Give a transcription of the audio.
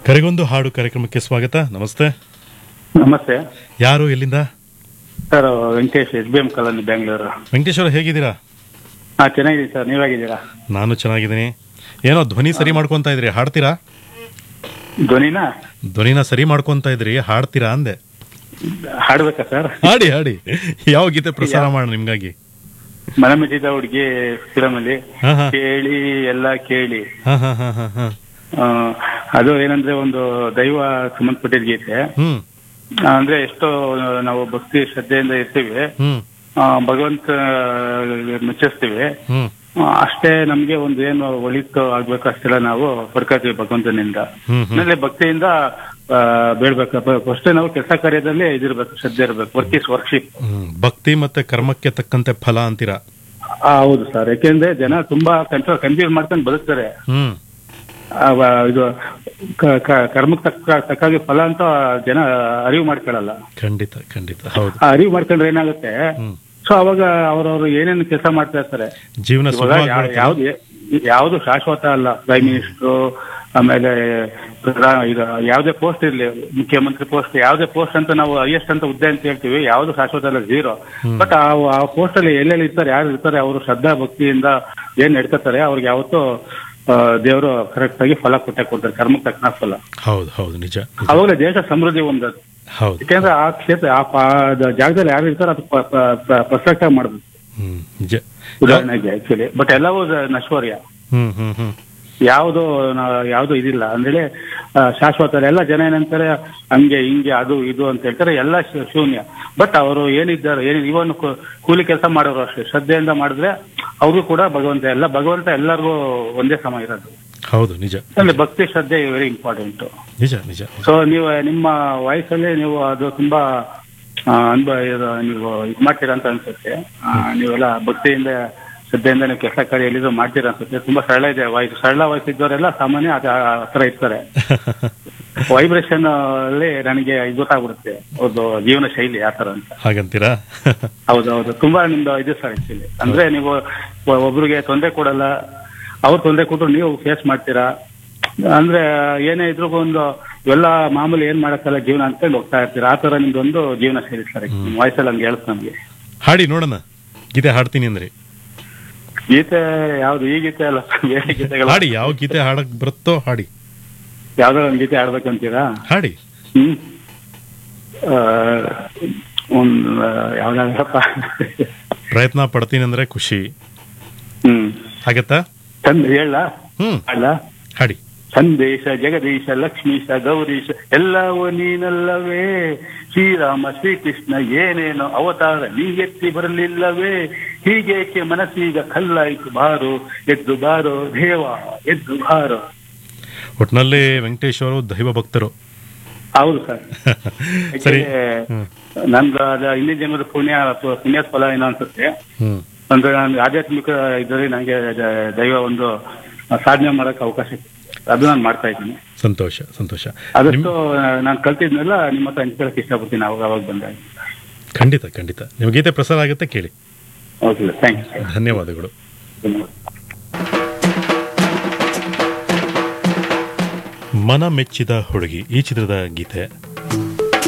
ಕರೆಗೊಂದು ಹಾಡು ಕಾರ್ಯಕ್ರಮಕ್ಕೆ ಸ್ವಾಗತ ನಮಸ್ತೆ ನಮಸ್ತೆ ಯಾರು ಎಲ್ಲಿಂದ sir Venkatesh S B M colony Bengaluru Venkateshwara ಹೇಗಿದ್ದೀರಾ ಹಾ ಚೆನ್ನಾಗಿದ್ದೀನಿ ಸರ್ ನೀವಾಗಿದ್ದೀರಾ ನಾನು ಚೆನ್ನಾಗಿದ್ದೀನಿ ಏನೋ ಧ್ವನಿ ಸರಿ ಮಾಡ್ಕೊಂತ ಇದ್ರಿ ಹಾಡ್ತೀರಾ ಧ್ವನಿನ ಧ್ವನಿನ ಸರಿ ಮಾಡ್ಕೊಂತ ಇದ್ರಿ ಹಾಡ್ತೀರಾ ಅಂದೆ ಹಾಡ್ಬೇಕಾ ಸರ್ ಹಾಡಿ ಹಾಡಿ ಯಾವ ಗೀತೆ ಪ್ರಸಾರ ಮಾಡೋಣ ನಿಮ್ಗಾಗಿ ಮನ ಮೆಚ್ಚಿದ ಹುಡುಗಿ ಫಿಲಮಲ್ಲಿ ಹಾ ಹಾ ಕೇಳಿ ಎಲ್ಲ ಕೇಳಿ ಹಾ ಹಾ ಹಾ ಹಾ ಹಾ ಆ, ಅದು ಏನಂದ್ರೆ ಒಂದು ದೈವ ಸಂಬಂಧಪಟ್ಟಿದ ಗೀತೆ ಹ್ಮ್ ಆ, ಅಂದ್ರೆ ಎಷ್ಟೋ ನಾವು ಭಕ್ತಿ ಶ್ರದ್ಧೆಯಿಂದ ಇರ್ತೀವಿ ಹ್ಮ್ ಆ, ಭಗವಂತ ಮೆಚ್ಚಿಸ್ತೀವಿ ಹ್ಮ್ ಆ, ಅಷ್ಟೇ ನಮ್ಗೆ ಒಂದು ಏನು ಒಳಿತು ಆಗ್ಬೇಕು ಅಷ್ಟೆಲ್ಲ ನಾವು ಪಡ್ಕೊತೀವಿ ಭಗವಂತನಿಂದ ಹ್ಮ್ ಹ್ಮ್ ಆಮೇಲೆ ಭಕ್ತಿಯಿಂದ ಆ, ಬೇಡ್ಬೇಕು ಫಸ್ಟ್ ನಾವು ಕೆಲಸ ಕಾರ್ಯದಲ್ಲಿ ಇದಿರ್ಬೇಕು ಶ್ರದ್ಧೆ ಇರ್ಬೇಕು ವರ್ಕ್ ಇಸ್ ವರ್ಕ್ಶಿಪ್ ಹ್ಮ್ ಭಕ್ತಿ ಮತ್ತೆ ಕರ್ಮಕ್ಕೆ ತಕ್ಕಂತೆ ಫಲ ಅಂತೀರಾ ಹೌದು ಸರ್ ಯಾಕೆಂದ್ರೆ ಜನ ತುಂಬಾ ಕಂಟ್ರೋಲ್ ಕನ್ಫ್ಯೂಸ್ ಮಾಡ್ಕೊಂಡು ಬದುಕ್ತಾರೆ ಹ್ಮ್ ಆ, ವ- ಇದು ಕ- ಕ- ಕರ್ಮಕ್ಕೆ ತಕ್ಕ ತಕ್ಕಾಗಿ ಫಲ ಅಂತ ಜನ ಅರಿವು ಮಾಡ್ಕೊಳ್ಳಲ್ಲ ಖಂಡಿತ ಖಂಡಿತ ಹೌದು ಆ ಅರಿವು ಮಾಡ್ಕೊಂಡ್ರೆ ಏನಾಗುತ್ತೆ ಹ್ಮ್ ಸೊ ಅವಾಗ ಅವ್ರವ್ರು ಏನೇನು ಕೆಲಸ ಮಾಡ್ತಾ ಇರ್ತಾರೆ ಜೀವನ ಇವಾಗ ಸುಲಭವಾಗಿ ಯಾ- ಮಾಡ್ತಾರೆ. ಯಾವ್ದು ಯಾವ್ದು ಶಾಶ್ವತ ಅಲ್ಲ ಪ್ರೈಮ್ ಮಿನಿಸ್ಟರ್ ಆಮೇಲೆ ಪ್ರಧಾನ ಇದು ಯಾವುದೇ ಪೋಸ್ಟ್ ಇರ್ಲಿ ಮುಖ್ಯಮಂತ್ರಿ ಪೋಸ್ಟ್ ಯಾವುದೇ ಪೋಸ್ಟ್ ಅಂತ ನಾವು ಹೈಯೆಸ್ಟ್ ಅಂತ ಹುದ್ದೆ ಅಂತ ಹೇಳ್ತೀವಿ ಯಾವ್ದು ಶಾಶ್ವತ ಅಲ್ಲ ಝೀರೋ ಬಟ್ ಆ ಆ ಪೋಸ್ಟ್ ಅಲ್ಲಿ ಎಲ್ಲೆಲ್ಲಿ ಇರ್ತಾರೆ ಯಾರು ಇರ್ತಾರೆ ಅವರು ಶ್ರದ್ಧಾ ಭಕ್ತಿಯಿಂದ ಏನ್ ನಡ್ಕೋತಾರೆ ಅವ್ರಿಗೆ ಯಾವತ್ತೂ ದೇವರು ಕರೆಕ್ಟ್ ಆಗಿ ಫಲ ಕೊಟ್ಟೆ ಕೊಡ್ತಾರೆ ಕರ್ಮಕ್ಕೆ ತಕ್ಕ ಫಲ ಹೌದು ಹೌದು ನಿಜ ನಿಜ. ಅವಾಗಲೇ ದೇಶ ಸಮೃದ್ಧಿ ಹೊಂದದು ಹೌದು ಯಾಕೆಂದ್ರೆ ಆ ಕ್ಷೇತ್ರ ಆ ಪಾ- ಅದ್ ಜಾಗದಲ್ಲಿ ಯಾರು ಇರ್ತಾರೆ ಅದು ಪರ್ಫೆಕ್ಟ್ ಆಗಿ ಮಾಡ್ಬೇಕು ಹ್ಮ್ ನಿಜ ಉದಾಹರಣೆಗೆ ಆಕ್ಚುಲಿ ಬಟ್ ಎಲ್ಲವೂ ನಶ್ವರ್ಯ ಹ್ಮ್ ಹ್ಮ್ ಹ್ಮ್ ಯಾವುದು ಯಾವುದು ಇದಿಲ್ಲ ಅಂದ್ರೆ ಆ, ಶಾಶ್ವತ ಅಲ್ಲ. ಎಲ್ಲ ಜನ ಏನಂತಾರೆ ಹಂಗೆ ಹಿಂಗೆ ಅದು ಇದು ಅಂತ ಹೇಳ್ತಾರೆ ಎಲ್ಲ ಶೂ- ಶೂನ್ಯ ಬಟ್ ಅವರು ಏನಿದ್ದಾರೆ ಏನ್ ಇವನ್ ಕೂಲಿ ಕೆಲಸ ಮಾಡೋರು ಅಷ್ಟೇ ಶ್ರದ್ಧೆಯಿಂದ ಮಾಡಿದ್ರೆ ಅವರು ಕೂಡ ಭಗವಂತ ಎಲ್ಲ ಭಗವಂತ ಎಲ್ಲರಿಗೂ ಒಂದೇ ಸಮ ಇರೋದು ಹೌದು ನಿಜ ಅಂದ್ರೆ ಭಕ್ತಿ ಶ್ರದ್ಧೆ ವೆರಿ ಇಂಪಾರ್ಟೆಂಟ್ ನಿಜ ನಿಜ ಸೊ ನೀವು ನಿಮ್ಮ ವಯಸ್ಸಲ್ಲಿ ನೀವು ಅದು ತುಂಬಾ ಆ, ಅನುಭವ ಇದು ನೀವು ಇದು ಮಾಡ್ತೀರಾ ಅಂತ ಅನ್ಸುತ್ತೆ ಆ, ನೀವೆಲ್ಲ ಭಕ್ತಿಯಿಂದ ಶ್ರದ್ಧೆಯಿಂದ ನೀವು ಕೆಲಸ ಕಾರ್ಯ ಎಲ್ಲಿದ್ರು ಮಾಡ್ತೀರಾ ಅನ್ಸುತ್ತೆ ತುಂಬಾ ಸರಳ ಇದೆ ವಯಸ್ಸು ಸರಳ ವಯಸ್ಸಿದ್ದವರೆಲ್ಲ ಸಾಮಾನ್ಯ ಅದ ಆ ತರ ಇರ್ತಾರೆ ವೈಬ್ರೇಷನ್ ಅಲ್ಲಿ ನನಗೆ ಇದು ಗೊತ್ತಾಗ್ಬಿಡುತ್ತೆ ಅವ್ರದ್ದು ಜೀವನ ಶೈಲಿ ಯಾವ ತರ ಅಂತ ಹಾಗಂತೀರಾ ಹೌದೌದು ತುಂಬಾ ನಿಮ್ದು ಇದು ಸರ್ ಆಕ್ಚುಲಿ ಅಂದ್ರೆ ನೀವು ಒ- ಒಬ್ರಿಗೆ ತೊಂದರೆ ಕೊಡಲ್ಲ ಅವ್ರು ತೊಂದರೆ ಕೊಟ್ಟರು ನೀವು ಫೇಸ್ ಮಾಡ್ತೀರಾ ಅಂದ್ರೆ ಏನೇ ಇದ್ರೂ ಒಂದು ಇವೆಲ್ಲ ಮಾಮೂಲಿ ಏನ್ ಮಾಡಕ್ಕಲ್ಲ ಜೀವನ ಅನ್ಕೊಂಡು ಹೋಗ್ತಾ ಇರ್ತೀರಾ ಆ ತರ ನಿಮ್ದೊಂದು ಜೀವನ ಶೈಲಿ ಸರ್ ನಿಮ್ಮ ವಯಸ್ಸಲ್ಲಿ ಹಂಗೆ ಹೇಳುತ್ತೆ ನಮ್ಗೆ ಹಾಡಿ ನೋಡೋಣ ಗೀತೆ ಹಾಡ್ತೀನಿ ಅಂದ್ರಿ ಗೀತೆ ಯಾವ್ದು ಈ ಗೀತೆ ಅಲ್ಲ ಬೇರೆ ಗೀತೆಗಳು ಹಾಡಿ ಯಾವ ಗೀತೆ ಹಾಡಕ್ ಬರುತ್ತೋ ಹಾಡಿ ಯಾವ್ದೋ ಒಂದು ಗೀತೆ ಆಡ್ಬೇಕಂತೀರಾ ಹಾಡಿ ಹ್ಮ್ ಆ, ಒಂದ್ ಯಾವ್ದಾದ್ರಪ್ಪ ಪ್ರಯತ್ನ ಪಡ್ತೀನಿ ಅಂದ್ರೆ ಖುಷಿ ಹ್ಮ್ ಆಗತ್ತಾ ಚಂದ ಹೇಳ ಹ್ಮ್ ಅಲ್ಲ ಹಾಡಿ ಸಂದೇಶ ಜಗದೀಶ ಲಕ್ಷ್ಮೀಶ ಗೌರೀಶ ಎಲ್ಲವೂ ನೀನಲ್ಲವೇ ಶ್ರೀರಾಮ ಶ್ರೀಕೃಷ್ಣ ಏನೇನೋ ಅವತಾರ ನೀ ಎತ್ತಿ ಬರಲಿಲ್ಲವೇ ಹೀಗೇಕೆ ಮನಸ್ಸೀಗ ಕಲ್ಲಾಯ್ತು ಬಾರೋ ಎದ್ದು ಬಾರೋ ದೇವ ಎದ್ದು ಬಾರೋ ಒಟ್ನಲ್ಲಿ ವೆಂಕಟೇಶ್ ಅವರು ದೈವ ಭಕ್ತರು ಹೌದು ಸರ್ ಸರಿ ಹ್ಮ್ ನನ್ಗ ಅದ ಹಿಂದಿನ ಜನ್ಮದ ಪುಣ್ಯ ಪುಣ್ಯ ಫಲ ಏನೋ ಅನ್ಸುತ್ತೆ ಹ್ಮ್ ಅಂದ್ರೆ ನಾನು ಆಧ್ಯಾತ್ಮಿಕ ಇದರಲ್ಲಿ ನನಗೆ ದ- ದೈವ ಒಂದು ಸಾಧನೆ ಮಾಡಕ್ ಅವಕಾಶ ಸಿಕ್ತು. ಅದು ನಾನು ಮಾಡ್ತಾ ಇದ್ದೀನಿ ಸಂತೋಷ ಸಂತೋಷ ಆದಷ್ಟು ನಾನು ಕಲ್ತಿದ್ನೆಲ್ಲ ನಿಮ್ಮ ಹತ್ರ ಹಂಚ್ಕೊಳಕ್ ಇಷ್ಟಪಡ್ತೀನಿ ಅವಾಗ ಅವಾಗ ಬಂದಾಗ ಖಂಡಿತ ಖಂಡಿತ ನಿಮ್ ಗೀತೆ ಪ್ರಸಾರ ಆಗುತ್ತೆ ಕೇಳಿ ಓಕೆ ಥ್ಯಾಂಕ್ ಯು ಧನ್ಯವಾದಗಳು ಮನ ಮೆಚ್ಚಿದ ಹುಡುಗಿ ಈ ಚಿತ್ರದ ಗೀತೆ